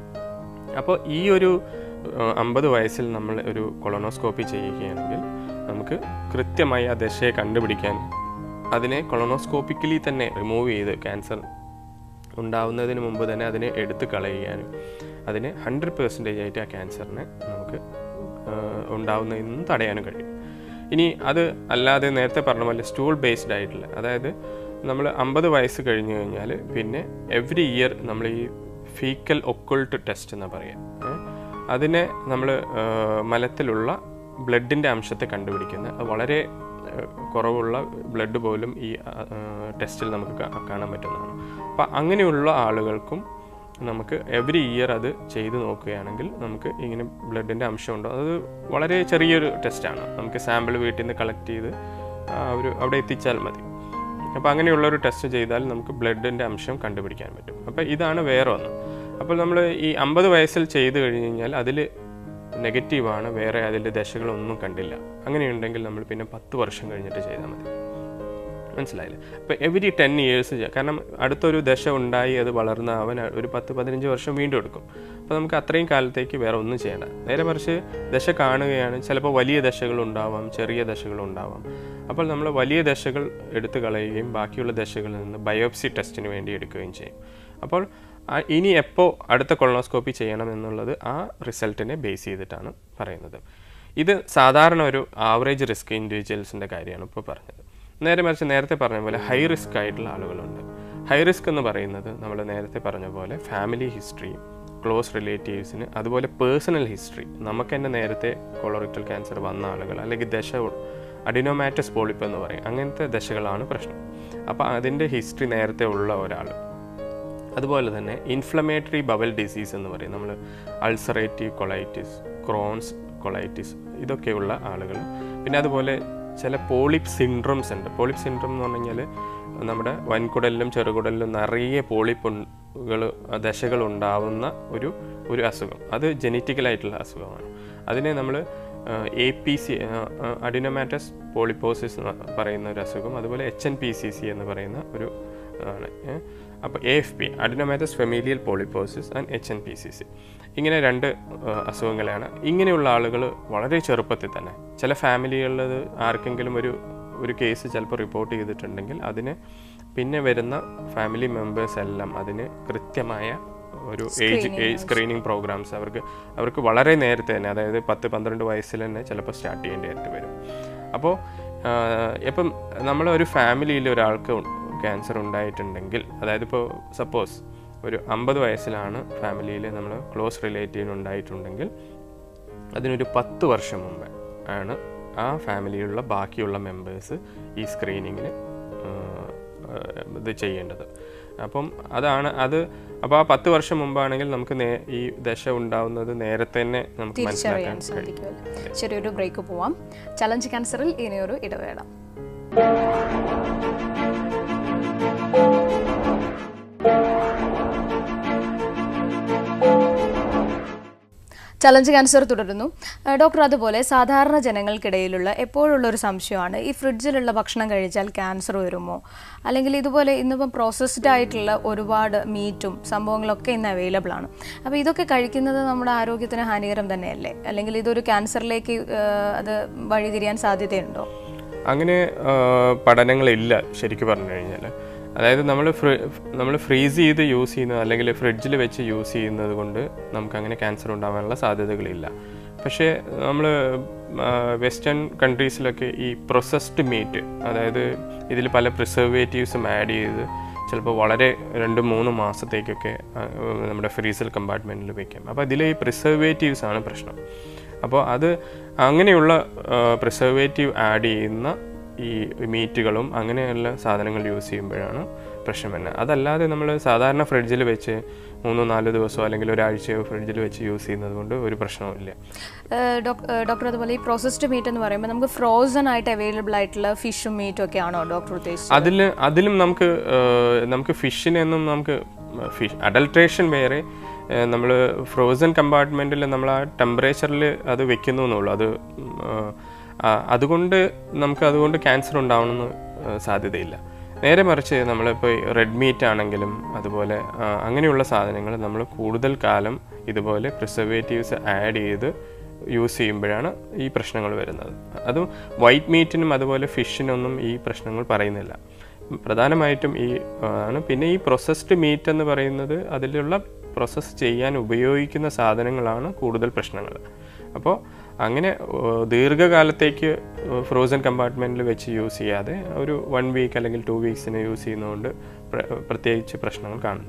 അപ്പോൾ ഈ ഒരു അമ്പത് വയസ്സിൽ നമ്മൾ ഒരു കൊളോണോസ്കോപ്പി ചെയ്യുകയാണെങ്കിൽ നമുക്ക് കൃത്യമായി ആ ദശയെ കണ്ടുപിടിക്കാൻ അതിനെ കൊളോണോസ്കോപ്പിക്കലി തന്നെ റിമൂവ് ചെയ്ത് ക്യാൻസർ ഉണ്ടാവുന്നതിന് മുമ്പ് തന്നെ അതിനെ എടുത്തു കളയാനും അതിനെ ഹൺഡ്രഡ് പെർസെൻറ്റേജ് ആയിട്ട് ആ ക്യാൻസറിനെ നമുക്ക് ആ, ഉണ്ടാവുന്നതിൽ നിന്ന് തടയാനും കഴിയും ഇനി അത് അല്ലാതെ നേരത്തെ പറഞ്ഞ പോലെ സ്റ്റൂൾ ബേസ്ഡ് ആയിട്ടുള്ള അതായത് നമ്മൾ അമ്പത് വയസ്സ് കഴിഞ്ഞ് കഴിഞ്ഞാൽ പിന്നെ എവറി ഇയർ നമ്മൾ ഈ ഫീക്കൽ ഒക്കുൾട്ട് ടെസ്റ്റ് എന്നാ പറയുക ഏ? അതിനെ നമ്മൾ മലത്തിലുള്ള ബ്ലഡിൻ്റെ അംശത്തെ കണ്ടുപിടിക്കുന്നത് അത് വളരെ ഏഹ്, കുറവുള്ള ബ്ലഡ് പോലും ഈ ടെസ്റ്റിൽ നമുക്ക് കാ- കാണാൻ പറ്റുന്നതാണ് അപ്പോൾ അങ്ങനെയുള്ള ആളുകൾക്കും നമുക്ക് എവറി ഇയർ അത് ചെയ്ത് നോക്കുകയാണെങ്കിൽ നമുക്ക് ഇങ്ങനെ ബ്ലഡിൻ്റെ അംശമുണ്ടോ അത് വളരെ ചെറിയൊരു ടെസ്റ്റാണ് നമുക്ക് സാമ്പിൾ വീട്ടിൽ നിന്ന് കളക്ട് ചെയ്ത് ആ ഒരു അവിടെ എത്തിച്ചാൽ മതി അപ്പോൾ അങ്ങനെയുള്ള ഒരു ടെസ്റ്റ് ചെയ്താൽ നമുക്ക് ബ്ലഡിൻ്റെ അംശം കണ്ടുപിടിക്കാൻ പറ്റും അപ്പോൾ ഇതാണ് വേറെ ഒന്ന് അപ്പോൾ നമ്മൾ ഈ അമ്പത് വയസ്സിൽ ചെയ്ത് കഴിഞ്ഞ് കഴിഞ്ഞാൽ അതിൽ നെഗറ്റീവാണ് വേറെ അതിൽ ദശകളൊന്നും കണ്ടില്ല അങ്ങനെയുണ്ടെങ്കിൽ നമ്മൾ പിന്നെ പത്ത് വർഷം കഴിഞ്ഞിട്ട് ചെയ്താൽ മതി മനസ്സിലായില്ലേ അപ്പോൾ എവരി ടെൻ ഇയേഴ്സ് കാരണം അടുത്തൊരു ദശ ഉണ്ടായി അത് വളർന്ന അവൻ ഒരു പത്ത് പതിനഞ്ച് വർഷം വീണ്ടും എടുക്കും അപ്പോൾ നമുക്ക് അത്രയും കാലത്തേക്ക് വേറെ ഒന്നും ചെയ്യണ്ട നേരെ മറിച്ച് ദശ കാണുകയാണ് ചിലപ്പോൾ വലിയ ദശകൾ ഉണ്ടാവാം ചെറിയ ദശകൾ ഉണ്ടാവാം അപ്പോൾ നമ്മൾ വലിയ ദശകൾ എടുത്തു കളയുകയും ബാക്കിയുള്ള ദശകളിൽ നിന്ന് ബയോപ്സി ടെസ്റ്റിന് വേണ്ടി എടുക്കുകയും ചെയ്യും അപ്പോൾ ആ- ഇനി എപ്പോൾ അടുത്ത കൊളോണോസ്കോപ്പി ചെയ്യണം എന്നുള്ളത് ആ റിസൾട്ടിനെ ബേസ് ചെയ്തിട്ടാണ് പറയുന്നത് ഇത് സാധാരണ ഒരു ആവറേജ് റിസ്ക് ഇൻഡിവിജ്വൽസിൻ്റെ കാര്യമാണ് ഇപ്പോൾ പറഞ്ഞത് നേരെ മറിച്ച് നേരത്തെ പറഞ്ഞ പോലെ ഹൈ റിസ്ക് ആയിട്ടുള്ള ആളുകളുണ്ട് ഹൈ റിസ്ക് എന്ന് പറയുന്നത് നമ്മൾ നേരത്തെ പറഞ്ഞ പോലെ ഫാമിലി ഹിസ്റ്ററി ക്ലോസ് റിലേറ്റീവ്സിന് അതുപോലെ പേഴ്സണൽ ഹിസ്റ്ററി നമുക്ക് തന്നെ നേരത്തെ കൊളോറിക്ടൽ ക്യാൻസർ വന്ന ആളുകൾ അല്ലെങ്കിൽ ദശ അഡിനോമാറ്റസ് പോളിപ്പ് എന്ന് പറയും അങ്ങനത്തെ ദശകളാണ് പ്രശ്നം അപ്പോൾ അതിൻ്റെ ഹിസ്റ്ററി നേരത്തെ ഉള്ള ഒരാൾ അതുപോലെ തന്നെ ഇൻഫ്ലമേറ്ററി ബവൽ ഡിസീസ് എന്ന് പറയും നമ്മൾ അൾസറേറ്റീവ് കൊളൈറ്റിസ് ക്രോൺസ് കൊളൈറ്റിസ് ഇതൊക്കെയുള്ള ആളുകൾ പിന്നെ അതുപോലെ ചില പോളിപ്പ് സിൻഡ്രോംസ് ഉണ്ട് പോളിപ്പ് സിൻഡ്രോം എന്ന് പറഞ്ഞു കഴിഞ്ഞാൽ നമ്മുടെ വൻകുടലിലും ചെറുകുടലിലും നിറയെ പോളിപ്പുകൾ ദശകൾ ഉണ്ടാവുന്ന ഒരു ഒരു അസുഖം അത് ജനറ്റിക്കലായിട്ടുള്ള അസുഖമാണ് അതിനെ നമ്മൾ A P C adenomatous polyposis എന്ന് പറയുന്ന ഒരു അസുഖം അതുപോലെ H N P C C എന്ന് പറയുന്ന ഒരു ആണ് അപ്പോൾ A F P adenomatous familial polyposis and H N P C C ഇങ്ങനെ രണ്ട് ആ, അസുഖങ്ങളാണ് ഇങ്ങനെയുള്ള ആളുകൾ വളരെ ചെറുപ്പത്തിൽ തന്നെ ചില ഫാമിലികളിൽ അത് ആർക്കെങ്കിലും ഒരു ഒരു കേസ് ചിലപ്പോൾ റിപ്പോർട്ട് ചെയ്തിട്ടുണ്ടെങ്കിൽ അതിന് പിന്നെ വരുന്ന ഫാമിലി മെമ്പേഴ്സ് എല്ലാം അതിന് കൃത്യമായ ഒരു ഏജ് ഏജ് സ്ക്രീനിങ് പ്രോഗ്രാംസ് അവർക്ക് അവർക്ക് വളരെ നേരത്തെ തന്നെ അതായത് പത്ത് പന്ത്രണ്ട് വയസ്സിൽ തന്നെ ചിലപ്പോൾ സ്റ്റാർട്ട് ചെയ്യേണ്ടതായിട്ട് വരും അപ്പോൾ ഇപ്പം നമ്മൾ ഒരു ഫാമിലിയിൽ ഒരാൾക്ക് ക്യാൻസർ ഉണ്ടായിട്ടുണ്ടെങ്കിൽ അതായത് ഇപ്പോൾ സപ്പോസ് ഒരു അമ്പത് വയസ്സിലാണ് ഫാമിലിയിൽ നമ്മൾ ക്ലോസ് റിലേറ്റീവിന് ഉണ്ടായിട്ടുണ്ടെങ്കിൽ അതിനൊരു പത്ത് വർഷം മുമ്പ് ആണ് ആ ഫാമിലിയിലുള്ള ബാക്കിയുള്ള മെമ്പേഴ്സ് ഈ സ്ക്രീനിങ്ങിന് ഇത് ചെയ്യേണ്ടത് അപ്പം അതാണ് അത് അപ്പോൾ ആ പത്ത് വർഷം മുമ്പാണെങ്കിൽ നമുക്ക് നേ- ഈ ദശ ഉണ്ടാവുന്നത് നേരത്തെ തന്നെ നമുക്ക് തിരിച്ചറിയാൻ മനസ്സിലാക്കാൻ കഴിയും സാധിക്കുമല്ലോ ചെറിയൊരു ബ്രേക്ക് പോവാം ചലഞ്ച് ക്യാൻസറിൽ ഇനിയൊരു ഇടവേള ചലഞ്ച് ക്യാൻസർ തുടരുന്നു ഏഹ് ഡോക്ടർ അതുപോലെ സാധാരണ ജനങ്ങൾക്കിടയിലുള്ള എപ്പോഴുള്ള ഒരു സംശയമാണ് ഈ ഫ്രിഡ്ജിലുള്ള ഭക്ഷണം കഴിച്ചാൽ ക്യാൻസർ വരുമോ അല്ലെങ്കിൽ ഇതുപോലെ ഇന്നിപ്പം പ്രോസസ്ഡ് ആയിട്ടുള്ള ഒരുപാട് മീറ്റും സംഭവങ്ങളൊക്കെ ഇന്ന് അവൈലബിൾ ആണ് അപ്പോൾ ഇതൊക്കെ കഴിക്കുന്നത് നമ്മുടെ ആരോഗ്യത്തിന് ഹാനികരം തന്നെയല്ലേ അല്ലെങ്കിൽ ഇതൊരു ക്യാൻസറിലേക്ക് ഏഹ് അത് വഴിതിരിയാൻ സാധ്യതയുണ്ടോ അങ്ങനെ ആ, പഠനങ്ങളില്ല ശരിക്കും പറഞ്ഞു കഴിഞ്ഞാൽ അതായത് നമ്മൾ ഫ്രീ നമ്മൾ ഫ്രീസ് ചെയ്ത് യൂസ് ചെയ്യുന്നത് അല്ലെങ്കിൽ ഫ്രിഡ്ജിൽ വെച്ച് യൂസ് ചെയ്യുന്നത് കൊണ്ട് നമുക്ക് അങ്ങനെ ക്യാൻസർ ഉണ്ടാവാനുള്ള സാധ്യതകളില്ല പക്ഷേ നമ്മൾ വെസ്റ്റേൺ കൺട്രീസിലൊക്കെ ഈ പ്രൊസസ്ഡ് മീറ്റ് അതായത് ഇതിൽ പല പ്രിസർവേറ്റീവ്സും ആഡ് ചെയ്ത് ചിലപ്പോൾ വളരെ രണ്ട് മൂന്ന് മാസത്തേക്കൊക്കെ ആ, നമ്മുടെ ഫ്രീസൽ കമ്പാർട്ട്മെൻറ്റിൽ വെക്കാം അപ്പോൾ ഇതിൽ ഈ പ്രിസർവേറ്റീവ്സ് ആണ് പ്രശ്നം അപ്പോൾ അത് അങ്ങനെയുള്ള പ്രിസർവേറ്റീവ് ആഡ് ചെയ്യുന്ന ഈ മീറ്റുകളും അങ്ങനെയുള്ള സാധനങ്ങൾ യൂസ് ചെയ്യുമ്പോഴാണ് പ്രശ്നം വരുന്നത് അതല്ലാതെ നമ്മൾ സാധാരണ ഫ്രിഡ്ജിൽ വെച്ച് മൂന്നോ നാലോ ദിവസമോ അല്ലെങ്കിൽ ഒരാഴ്ചയോ ഫ്രിഡ്ജിൽ വെച്ച് യൂസ് ചെയ്യുന്നത് കൊണ്ട് ഒരു പ്രശ്നവുമില്ല ഏഹ് ഡോക്- ഏഹ് ഡോക്ടർ അതുപോലെ ഈ പ്രോസസ്ഡ് മീറ്റ് എന്ന് പറയുമ്പോൾ നമുക്ക് ഫ്രോസൺ ആയിട്ട് അവൈലബിൾ ആയിട്ടുള്ള ഫിഷും മീറ്റും ഒക്കെ ആണോ ഡോക്ടർ ഉദ്ദേശിച്ചത് അതിൽ അതിലും നമുക്ക് ഏഹ്, നമുക്ക് ഫിഷിനെന്നും നമുക്ക് ഫിഷ് അഡൽട്രേഷൻ വേറെ നമ്മൾ ഫ്രോസൺ കമ്പാർട്ട്മെൻറ്റിൽ നമ്മൾ ആ ടെമ്പറേച്ചറിൽ അത് വെക്കുന്നു എന്നുള്ളൂ അത് ഉം, ആ, അതുകൊണ്ട് നമുക്ക് അതുകൊണ്ട് ക്യാൻസർ ഉണ്ടാവണമെന്ന് ഏഹ്, സാധ്യതയില്ല നേരെ മറിച്ച് നമ്മളിപ്പോൾ റെഡ് മീറ്റ് ആണെങ്കിലും അതുപോലെ ആ, അങ്ങനെയുള്ള സാധനങ്ങൾ നമ്മൾ കൂടുതൽ കാലം ഇതുപോലെ പ്രിസർവേറ്റീവ്സ് ആഡ് ചെയ്ത് യൂസ് ചെയ്യുമ്പോഴാണ് ഈ പ്രശ്നങ്ങൾ വരുന്നത് അതും വൈറ്റ് മീറ്റിനും അതുപോലെ ഫിഷിനൊന്നും ഈ പ്രശ്നങ്ങൾ പറയുന്നില്ല പ്രധാനമായിട്ടും ഈ ആ, ആണ് പിന്നെ ഈ പ്രൊസസ്ഡ് മീറ്റ് എന്ന് പറയുന്നത് അതിലുള്ള പ്രോസസ്സ് ചെയ്യാൻ ഉപയോഗിക്കുന്ന സാധനങ്ങളാണ് കൂടുതൽ പ്രശ്നങ്ങൾ അപ്പോൾ അങ്ങനെ ആ, ദീർഘകാലത്തേക്ക് ഫ്രോസൺ കമ്പാർട്ട്മെൻറ്റിൽ വെച്ച് യൂസ് ചെയ്യാതെ ഒരു വൺ വീക്ക് അല്ലെങ്കിൽ ടു വീക്സിന് യൂസ് ചെയ്യുന്നതുകൊണ്ട് പ്ര- പ്രത്യേകിച്ച് പ്രശ്നങ്ങൾ കാണുന്നില്ല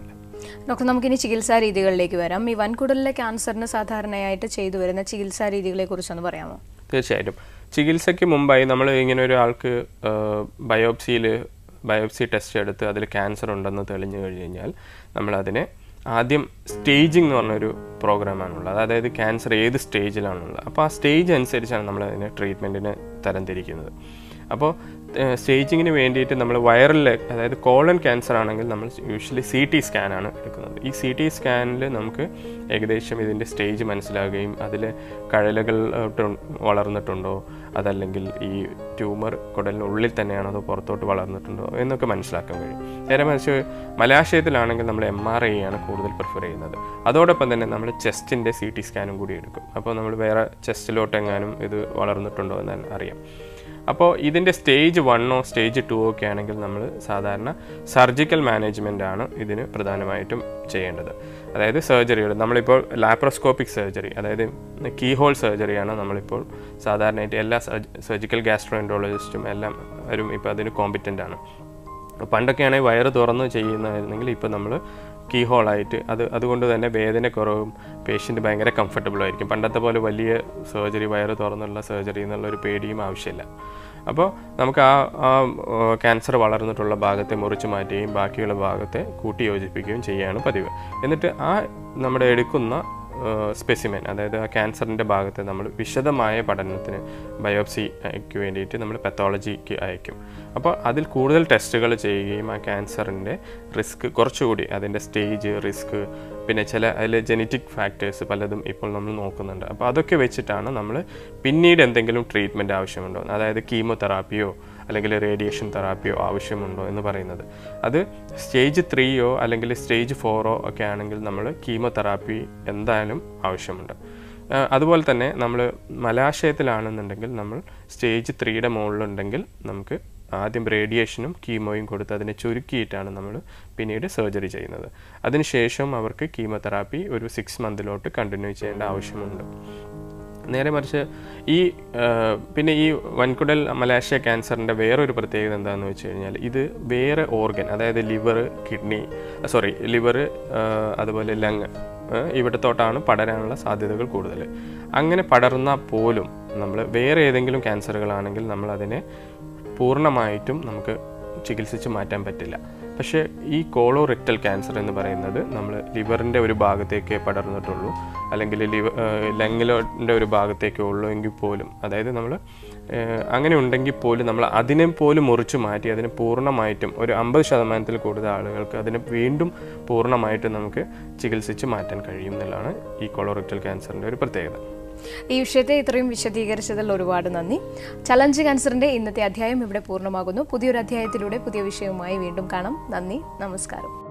ഡോക്ടർ നമുക്കിനി ചികിത്സാ രീതികളിലേക്ക് വരാം ഈ വൻകുടലിലെ ക്യാൻസറിന് സാധാരണയായിട്ട് ചെയ്തു വരുന്ന ചികിത്സാ രീതികളെ കുറിച്ചൊന്ന് പറയാമോ തീർച്ചയായിട്ടും ചികിത്സയ്ക്ക് മുമ്പായി നമ്മൾ ഇങ്ങനെ ഒരാൾക്ക് ബയോപ്സിയിൽ ബയോപ്സി ടെസ്റ്റ് എടുത്ത് അതിൽ ക്യാൻസർ ഉണ്ടെന്ന് തെളിഞ്ഞു കഴിഞ്ഞ് കഴിഞ്ഞാൽ നമ്മളതിനെ ആദ്യം സ്റ്റേജിംഗ് എന്ന് പറഞ്ഞൊരു പ്രോഗ്രാമാണുള്ളത് അതായത് ക്യാൻസർ ഏത് സ്റ്റേജിലാണുള്ളത് അപ്പോൾ ആ സ്റ്റേജ് അനുസരിച്ചാണ് നമ്മൾ അതിനെ ട്രീറ്റ്മെൻറ്റിന് തരംതിരിക്കുന്നത് അപ്പോൾ സ്റ്റേജിങ്ങിന് വേണ്ടിയിട്ട് നമ്മൾ വയറിൽ അതായത് കോളൻ ക്യാൻസർ ആണെങ്കിൽ നമ്മൾ യൂഷ്വലി സി ടി സ്കാനാണ് എടുക്കുന്നത് ഈ സി ടി സ്കാനിൽ നമുക്ക് ഏകദേശം ഇതിൻ്റെ സ്റ്റേജ് മനസ്സിലാകുകയും അതിൽ കഴലുകൾ ട്ടു- വളർന്നിട്ടുണ്ടോ അതല്ലെങ്കിൽ ഈ ട്യൂമർ കുടലിനുള്ളിൽ തന്നെയാണോ അതോ പുറത്തോട്ട് വളർന്നിട്ടുണ്ടോ എന്നൊക്കെ മനസ്സിലാക്കാൻ കഴിയും നേരെ മറിച്ച് മലാശയത്തിലാണെങ്കിൽ നമ്മൾ എം ആർ ഐ ആണ് കൂടുതൽ പ്രിഫർ ചെയ്യുന്നത് അതോടൊപ്പം തന്നെ നമ്മൾ ചെസ്റ്റിൻ്റെ സി ടി സ്കാനും കൂടി എടുക്കും അപ്പോൾ നമ്മൾ വേറെ ചെസ്റ്റിലോട്ടെങ്ങാനും ഇത് വളർന്നിട്ടുണ്ടോ എന്ന് അറിയാം അപ്പോൾ ഇതിൻ്റെ സ്റ്റേജ് വണ്ണോ സ്റ്റേജ് ടു ഒക്കെ ആണെങ്കിൽ നമ്മൾ സാധാരണ സർജിക്കൽ മാനേജ്മെൻ്റ് ആണ് ഇതിന് പ്രധാനമായിട്ടും ചെയ്യേണ്ടത് അതായത് സർജറികൾ നമ്മളിപ്പോൾ ലാപ്രോസ്കോപ്പിക് സർജറി അതായത് കീ ഹോൾ സർജറിയാണ് നമ്മളിപ്പോൾ സാധാരണയായിട്ട് എല്ലാ സർജിക്കൽ ഗ്യാസ്ട്രോൻട്രോളജിസ്റ്റും എല്ലാം വരും ഇപ്പോൾ അതിന് കോമ്പിറ്റൻ്റ് ആണ് പണ്ടൊക്കെയാണെങ്കിൽ വയറ് തുറന്ന് ചെയ്യുന്നതായിരുന്നെങ്കിൽ ഇപ്പോൾ നമ്മൾ കീ ഹോളായിട്ട് അത് അതുകൊണ്ട് തന്നെ വേദന കുറവും പേഷ്യൻ്റ് ഭയങ്കര കംഫർട്ടബിൾ ആയിരിക്കും പണ്ടത്തെ പോലെ വലിയ സർജറി വയറ് തുറന്നുള്ള സർജറി എന്നുള്ള ഒരു പേടിയും ആവശ്യമില്ല അപ്പോൾ നമുക്ക് ആ ആ ക്യാൻസർ വളർന്നിട്ടുള്ള ഭാഗത്തെ മുറിച്ച് മാറ്റുകയും ബാക്കിയുള്ള ഭാഗത്തെ കൂട്ടി യോജിപ്പിക്കുകയും ചെയ്യുകയാണ് പതിവ് എന്നിട്ട് ആ നമ്മുടെ എടുക്കുന്ന സ്പെസിമെൻ അതായത് ആ ക്യാൻസറിൻ്റെ ഭാഗത്ത് നമ്മൾ വിശദമായ പഠനത്തിന് ബയോപ്സിക്ക് വേണ്ടിയിട്ട് നമ്മൾ പെത്തോളജിക്ക് അയക്കും അപ്പോൾ അതിൽ കൂടുതൽ ടെസ്റ്റുകൾ ചെയ്യുകയും ആ ക്യാൻസറിൻ്റെ റിസ്ക് കുറച്ചുകൂടി അതിൻ്റെ സ്റ്റേജ് റിസ്ക് പിന്നെ ചില അതിൽ ജനറ്റിക് ഫാക്ടേഴ്സ് പലതും ഇപ്പോൾ നമ്മൾ നോക്കുന്നുണ്ട് അപ്പോൾ അതൊക്കെ വെച്ചിട്ടാണ് നമ്മൾ പിന്നീട് എന്തെങ്കിലും ട്രീറ്റ്മെൻറ്റ് ആവശ്യമുണ്ടോ അതായത് കീമോതെറാപ്പിയോ അല്ലെങ്കിൽ റേഡിയേഷൻ തെറാപ്പിയോ ആവശ്യമുണ്ടോ എന്ന് പറയുന്നത് അത് സ്റ്റേജ് ത്രീയോ അല്ലെങ്കിൽ സ്റ്റേജ് ഫോറോ ഒക്കെ ആണെങ്കിൽ നമ്മൾ കീമോതെറാപ്പി എന്തായാലും ആവശ്യമുണ്ട് ആ, അതുപോലെ തന്നെ നമ്മൾ മലാശയത്തിലാണെന്നുണ്ടെങ്കിൽ നമ്മൾ സ്റ്റേജ് ത്രീയുടെ മുകളിലുണ്ടെങ്കിൽ നമുക്ക് ആദ്യം റേഡിയേഷനും കീമോയും കൊടുത്ത് അതിനെ ചുരുക്കിയിട്ടാണ് നമ്മൾ പിന്നീട് സർജറി ചെയ്യുന്നത് അതിനുശേഷം അവർക്ക് കീമോതെറാപ്പി ഒരു സിക്സ് മന്തിലോട്ട് കണ്ടിന്യൂ ചെയ്യേണ്ട ആവശ്യമുണ്ട് നേരെ മറിച്ച് ഈ ആ, പിന്നെ ഈ വൻകുടൽ മലാശയ ക്യാൻസറിൻ്റെ വേറൊരു പ്രത്യേകത എന്താണെന്ന് വെച്ച് കഴിഞ്ഞാൽ ഇത് വേറെ ഓർഗൻ അതായത് ലിവർ കിഡ്നി സോറി ലിവർ അതുപോലെ ലങ് ഇവിടത്തോട്ടാണ് പടരാനുള്ള സാധ്യതകൾ കൂടുതൽ അങ്ങനെ പടർന്നാൽ പോലും നമ്മൾ വേറെ ഏതെങ്കിലും ക്യാൻസറുകളാണെങ്കിൽ നമ്മൾ അതിനെ പൂർണ്ണമായിട്ടും നമുക്ക് ചികിത്സിച്ച് മാറ്റാൻ പറ്റില്ല പക്ഷേ ഈ കോളോറെക്ടൽ ക്യാൻസർ എന്ന് പറയുന്നത് നമ്മൾ ലിവറിൻ്റെ ഒരു ഭാഗത്തേക്കേ പടർന്നിട്ടുള്ളൂ അല്ലെങ്കിൽ ലിവർ ലങ്ങിലോൻ്റെ ഒരു ഭാഗത്തേക്കേ ഉള്ളൂ എങ്കിൽ പോലും അതായത് നമ്മൾ അങ്ങനെ ഉണ്ടെങ്കിൽ പോലും നമ്മൾ അതിനെ പോലും മുറിച്ച് മാറ്റി അതിനെ പൂർണ്ണമായിട്ടും ഒരു അമ്പത് ശതമാനത്തിൽ കൂടുതൽ ആളുകൾക്ക് അതിനെ വീണ്ടും പൂർണ്ണമായിട്ടും നമുക്ക് ചികിത്സിച്ച് മാറ്റാൻ കഴിയും എന്നുള്ളതാണ് ഈ കോളോറെക്ടൽ ക്യാൻസറിൻ്റെ ഒരു പ്രത്യേകത ഈ വിഷയത്തെ ഇത്രയും വിശദീകരിച്ചതിൽ ഒരുപാട് നന്ദി ചലഞ്ച് ക്യാൻസറിന്റെ ഇന്നത്തെ അധ്യായം ഇവിടെ പൂർണ്ണമാകുന്നു പുതിയൊരു അധ്യായത്തിലൂടെ പുതിയ വിഷയവുമായി വീണ്ടും കാണാം നന്ദി നമസ്കാരം